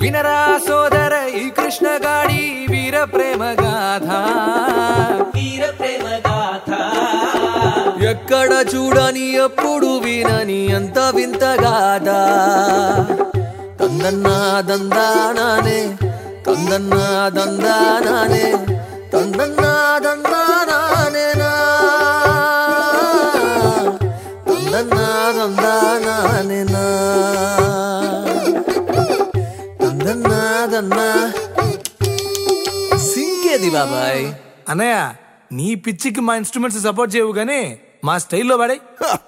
వినరా సోదర ఈ కృష్ణ గాడి వీర ప్రేమ గాథ వీర ప్రేమ గాథ ఎక్కడ చూడని ఎప్పుడు వినని అంత వింత గాథ తందన్నా దందానానే తందన్నా దందానానే తందన్నా దందానానే నా తందన్నా దందానానే నా తందన్నా దన్నా సింకేది బాబాయ్ అన్నయ్య నీ పిచ్చికి మా ఇన్స్ట్రుమెంట్స్ సపోర్ట్ చేయవు గానీ మా స్టైల్లో పడే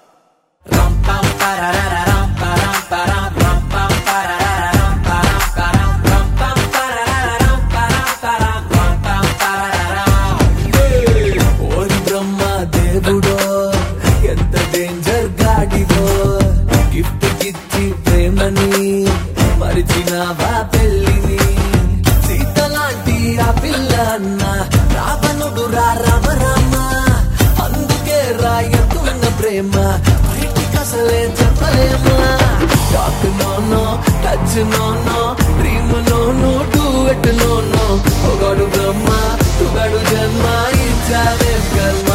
ఓరి బ్రహ్మ దేవుడో ఎంత డేంజర్ గాడివో గిఫ్ట్ కిచ్చి ప్రేమని మరిచినావా పెళ్ళిని సీత లాంటి ఆ పిల్ల అన్న రావణుడు రా రామ రామ అందుకే రాయతున్న ప్రేమ బయటికి అసలే చెప్పలేమా talk no no touch no no dream no no duet no no ఒకడు బ్రహ్మ తుగడు జన్మ ఇచ్చావే కల్మ